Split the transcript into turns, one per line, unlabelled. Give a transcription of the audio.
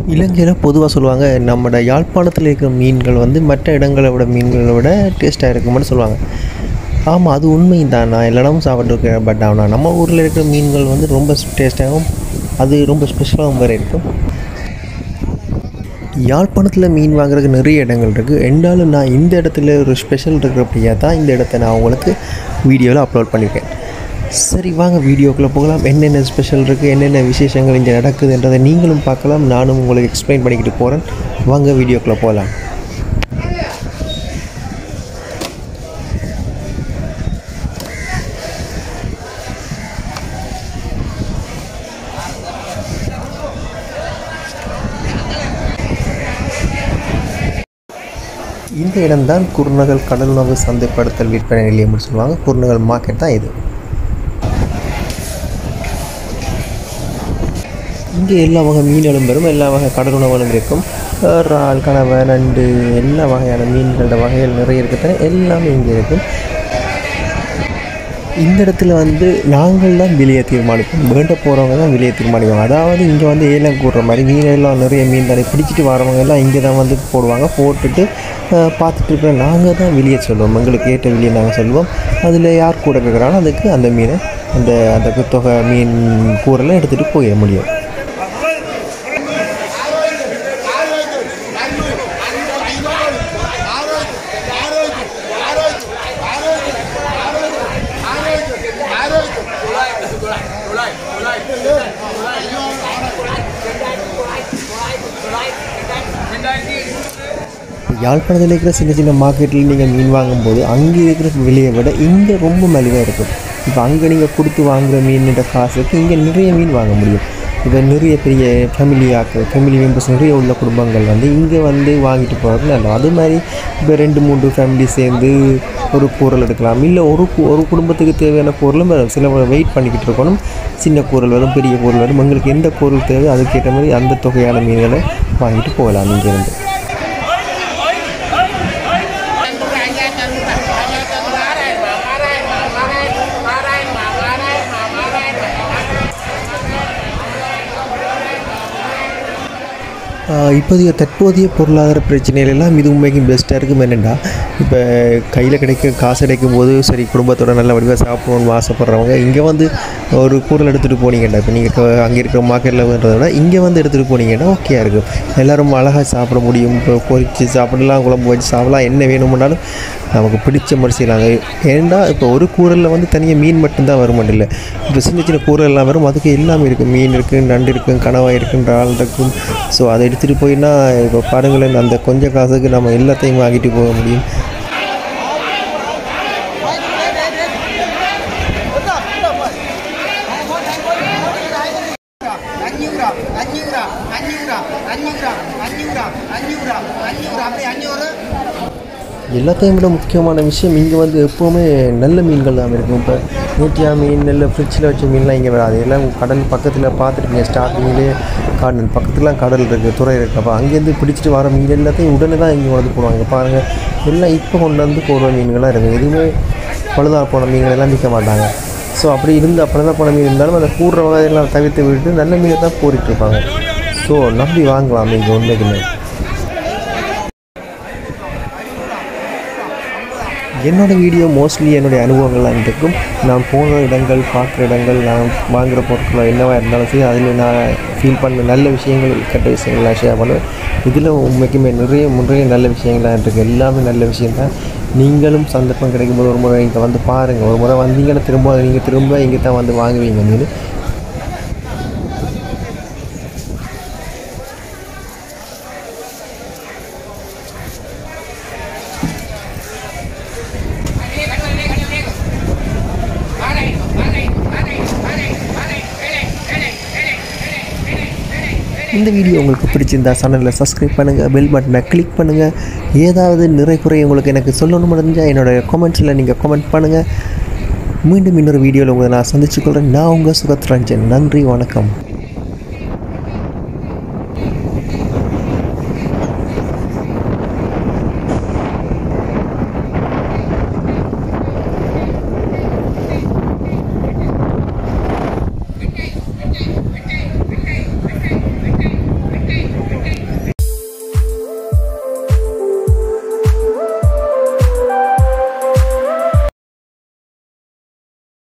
இலங்கையில் பொதுவாக சொல்லுவாங்க நம்மட யாழ்ப்பாணத்தில் இருக்கிற மீன்கள் வந்து மற்ற இடங்களை விட மீன்களை விட டேஸ்ட்டாக இருக்கும்னு சொல்லுவாங்க ஆமாம் அது உண்மை தான் நான் எல்லா இடமும் சாப்பிட்ருக்கேன் பட் ஆனால் நம்ம ஊரில் இருக்கிற மீன்கள் வந்து ரொம்ப டேஸ்ட்டாகவும் அது ரொம்ப ஸ்பெஷலாகவும் வேறு இருக்கும் யாழ்ப்பாணத்தில் மீன் வாங்குறதுக்கு நிறைய இடங்கள் இருக்குது ரெண்டாலும் நான் இந்த இடத்துல ஒரு ஸ்பெஷல் இருக்கிறபடியாக தான் இந்த இடத்த நான் உங்களுக்கு வீடியோவில் அப்லோட் பண்ணியிருக்கேன் சரி வாங்க வீடியோக்குள்ளே போகலாம் என்னென்ன ஸ்பெஷல் இருக்குது என்னென்ன விசேஷங்கள் இங்கே நடக்குதுன்றதை நீங்களும் பார்க்கலாம் நானும் உங்களுக்கு எக்ஸ்பிளைன் பண்ணிக்கிட்டு போகிறேன் வாங்க வீடியோக்குள்ளே போகலாம் இந்த இடம்தான் குருநகல் கடலுணவு சந்தைப்படுத்தல் விற்பனை நிலையம்னு சொல்லுவாங்க குருநகல் மார்க்கெட் தான் இது இங்கே எல்லா வகை மீன்களும் வரும் எல்லா வகை கடலுணவுகளும் இருக்கும் இறால் கனவை நண்டு எல்லா வகையான மீன்களோட வகைகள் நிறைய இருக்குது எல்லாமே இங்கே இருக்கும் இந்த இடத்துல வந்து நாங்கள் தான் விலையை தீர்மானிப்போம் வேண்ட போகிறவங்க தான் விலையை தீர்மானிப்பாங்க அதாவது இங்கே வந்து ஏலம் கூடுற மாதிரி மீன் எல்லாம் நிறைய மீன் தானே பிடிச்சிட்டு வரவங்க எல்லாம் இங்கே தான் வந்து போடுவாங்க போட்டுட்டு அஹ், பார்த்துட்டு இருக்கிற நாங்கள் தான் வெளியே சொல்லுவோம் எங்களுக்கு ஏற்ற வெளியே நாங்கள் சொல்லுவோம் அதில் யார் கூட இருக்கிறாங்களோ அதுக்கு அந்த மீனை அந்த அந்த குத்தொகை மீன் கூரெல்லாம் எடுத்துகிட்டு போயிட முடியும் யாழ்ப்பாணத்தில் இருக்கிற சின்ன சின்ன மார்க்கெட்டில் நீங்கள் மீன் வாங்கும்போது அங்கே இருக்கிற விலையை விட இங்கே ரொம்ப மலிவாக இருக்கும் இப்போ அங்கே நீங்கள் கொடுத்து வாங்குகிற மீனோட காசுக்கு இங்கே நிறைய மீன் வாங்க முடியும் இப்போ நிறைய பெரிய ஃபேமிலி ஆக்கள் ஃபேமிலி மெம்பர்ஸ் நிறைய உள்ள குடும்பங்கள் வந்து இங்கே வந்து வாங்கிட்டு போகிறது நல்லது அது மாதிரி இப்போ ரெண்டு மூன்று ஃபேமிலி சேர்ந்து ஒரு பொருள் எடுக்கலாம் இல்லை ஒரு கு- ஒரு குடும்பத்துக்கு தேவையான பொருளும் வரும். சில வெயிட் பண்ணிக்கிட்டு இருக்கணும் சின்ன பொருள் வரும் பெரிய பொருள் வரும் உங்களுக்கு எந்த பொருள் தேவை அதுக்கேற்ற மாதிரி அந்த தொகையான மீன்களை வாங்கிட்டு போகலாம் இங்கேருந்து ஆஹ் இப்போதைய தற்போதைய பொருளாதார பிரச்சனைகள் எல்லாம் இது உண்மைக்கும் பெஸ்ட்டாக இருக்கும் என்னென்னா இப்போ கையில் கிடைக்க காசு கிடைக்கும் போது சரி குடும்பத்தோட நல்ல வடிவாக சாப்பிடணும்னு ஆசைப்பட்றவங்க இங்கே வந்து ஒரு கூரல் எடுத்துகிட்டு போனீங்கன்னா இப்போ நீங்கள் அங்கே இருக்கிற மார்க்கெட்டில் வேண்டதை விட இங்கே வந்து எடுத்துகிட்டு போனீங்கன்னா ஓகேயா இருக்கும் எல்லோரும் அழகாக சாப்பிட முடியும் இப்போ பொரிச்சு சாப்பிடலாம் குழம்பு வச்சு சாப்பிடலாம் என்ன வேணும்னாலும் நமக்கு பிடிச்ச மாதிரி செய்யலாங்க ஏன்டா இப்போ ஒரு கூரலில் வந்து தனியாக மீன் மட்டும்தான் வரும் இல்லை இப்போ சின்ன சின்ன கூரல் எல்லாம் வரும் அதுக்கு எல்லாமே இருக்குது மீன் இருக்குது நண்டு இருக்கும் கனவாய் இருக்கும் இறால் இருக்கும் ஸோ அதை எடுத்துகிட்டு போயின்னா இப்போ பாருங்களேன் அந்த கொஞ்சம் காசுக்கு நம்ம எல்லாத்தையும் வாங்கிட்டு போக முடியும்
അഞ്ഞൂറ് അഞ്ഞൂറ് അഞ്ഞൂറ് അഞ്ഞൂറ് അഞ്ഞൂറ് അഞ്ഞൂറ് അഞ്ഞൂറ് அப்படி അഞ്ഞൂറ്
எல்லாத்தையும் விட முக்கியமான விஷயம் இங்கே வந்து எப்போவுமே நல்ல மீன்கள் தான் இருக்கும் இப்போ நீட்டியா மீன் நல்ல ஃப்ரிட்ஜில் வச்ச மீன்லாம் இங்கே வராது எல்லாம் கடல் பக்கத்தில் பார்த்துருப்பீங்க ஸ்டார்டிங்லேயே கார்டன் பக்கத்துலாம் கடல் இருக்குது துறை இருக்குது அப்போ அங்கேருந்து பிடிச்சிட்டு வர மீன் எல்லாத்தையும் உடனே தான் இங்கே வந்து போடுவாங்க பாருங்கள் எல்லாம் இப்போ கொண்டு வந்து போடுற மீன்களாக இருக்குது எதுவுமே பழுதாக போன மீன்கள் எல்லாம் விற்க மாட்டாங்க ஸோ அப்படி இருந்து பழுதாக போன மீன் இருந்தாலும் அந்த கூடுற வகையெல்லாம் தவிர்த்து விட்டு நல்ல மீனை தான் போட்டுட்டு இருப்பாங்க ஸோ நம்பி வாங்கலாம் இங்கே உண்மைக்குமே என்னோட வீடியோ மோஸ்ட்லி என்னுடைய அனுபவங்கள்லாம் இருக்கும் நான் போன இடங்கள் பார்க்குற இடங்கள் நான் வாங்குகிற பொருட்கள் என்னவாக இருந்தாலும் சரி அதில் நான் ஃபீல் பண்ண நல்ல விஷயங்கள் கெட்ட விஷயங்கள்லாம் ஷேர் பண்ணுவேன் இதில் உண்மைக்குமே நிறைய நிறைய நல்ல விஷயங்கள்லாம் இருக்குது எல்லாமே நல்ல விஷயம்தான் நீங்களும் சந்தர்ப்பம் கிடைக்கும்போது ஒரு முறை இங்கே வந்து பாருங்கள் ஒரு முறை வந்தீங்கன்னா திரும்ப நீங்கள் திரும்ப இங்கே தான் வந்து வாங்குவீங்க மீன் இந்த வீடியோ உங்களுக்கு பிடிச்சிருந்தா சேனலில் சப்ஸ்கிரைப் பண்ணுங்கள் பெல் பட்டனை கிளிக் பண்ணுங்கள் ஏதாவது நிறை குறை உங்களுக்கு எனக்கு சொல்லணும் முடிஞ்சால் என்னோடய கமெண்ட்ஸில் நீங்கள் கமெண்ட் பண்ணுங்கள் மீண்டும் இன்னொரு வீடியோவில் உங்களை நான் சந்திச்சுக்கொள்கிறேன் நான் உங்கள் சுகத் ரஞ்சன் நன்றி வணக்கம்